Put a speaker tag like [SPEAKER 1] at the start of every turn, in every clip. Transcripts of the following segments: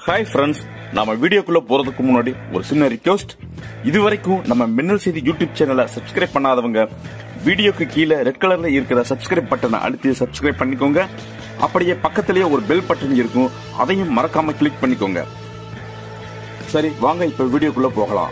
[SPEAKER 1] hi friends நம்ம வீடியோக்குள்ள போறதுக்கு முன்னாடி ஒரு சின்ன ரிக்வெஸ்ட் இதுவரைக்கும் நம்ம மின்னல் செய்தி யூடியூப் சேனலை சப்ஸ்கிரைப் பண்ணாதவங்க வீடியோக்கு கீழே ரெட் கலர்ல இருக்கிற சப்ஸ்கிரைப் பட்டனை அழுத்தி சப்ஸ்கிரைப் பண்ணிக்கோங்க அப்படியே பக்கத்திலேயே ஒரு பெல் பட்டன் இருக்கும் அதையும் மறக்காம கிளிக் பண்ணிக்கோங்க சரி வாங்க இப்ப வீடியோக்குள்ள போகலாம்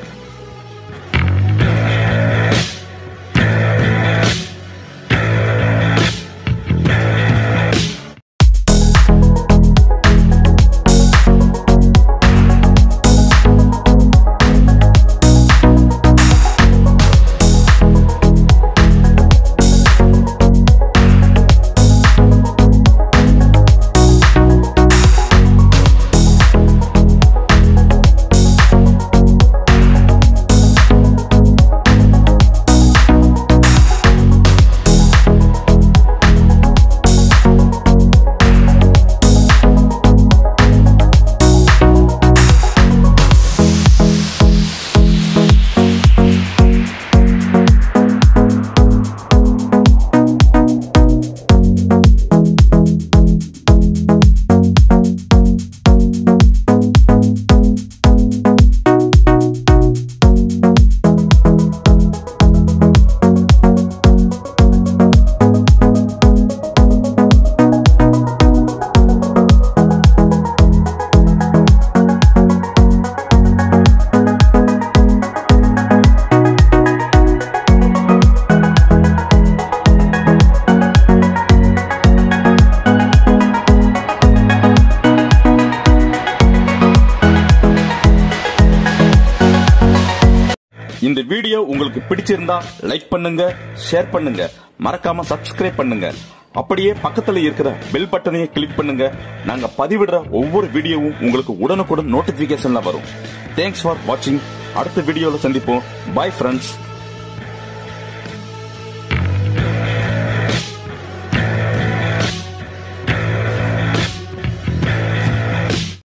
[SPEAKER 1] இந்த வீடியோ உங்களுக்கு பிடிச்சிருந்தா லைக் பண்ணுங்க ஷேர் பண்ணுங்க மறக்காம சப்ஸ்கிரைப் பண்ணுங்க அப்படியே பக்கத்துல இருக்கிற பெல் பட்டனையும் கிளிக் பண்ணுங்க நாங்க பதிவிடுற ஒவ்வொரு வீடியோவும் உங்களுக்கு உடனுக்குடன் நோட்டிபிகேஷன்ல வரும் தேங்க்ஸ் ஃபார் வாட்சிங் அடுத்த வீடியோல சந்திப்போம் பை ஃப்ரெண்ட்ஸ்